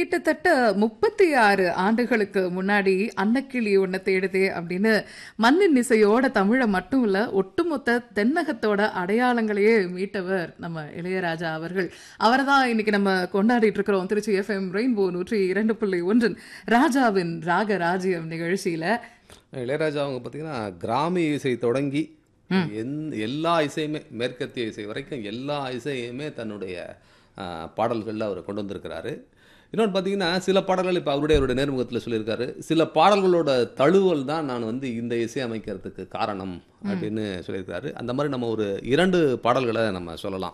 கிட்டத்தட்ட முப்பத்தி ஆறு ஆண்டுகளுக்கு முன்னாடி அன்னக்கிளி ஒன்ன தேடுதே அப்படின்னு மண்ணின் இசையோட தமிழை மட்டும் இல்ல ஒட்டுமொத்த தென்னகத்தோட அடையாளங்களையே மீட்டவர் நம்ம இளையராஜா அவர்கள் அவரை தான் இன்னைக்கு நம்ம கொண்டாடிட்டு இருக்கிறோம் திருச்சி எஃப்எம் ரெயின்போ நூற்றி இரண்டு புள்ளி ஒன்றின் ராஜாவின் ராக ராஜ்யம் நிகழ்ச்சியில இளையராஜா அவங்க பார்த்தீங்கன்னா கிராமிய இசை தொடங்கி எந் எல்லா இசையுமே மேற்கத்திய இசை வரைக்கும் எல்லா இசையுமே தன்னுடைய பாடல்களில் அவர் கொண்டு வந்திருக்கிறாரு இன்னொன்று பார்த்தீங்கன்னா சில பாடல்கள் இப்போ அவருடைய அவருடைய நேர்முகத்தில் சொல்லியிருக்காரு சில பாடல்களோட தழுவல் தான் நான் வந்து இந்த இசை அமைக்கிறதுக்கு காரணம் அப்படின்னு சொல்லியிருக்காரு அந்த மாதிரி நம்ம ஒரு இரண்டு பாடல்களை நம்ம சொல்லலாம்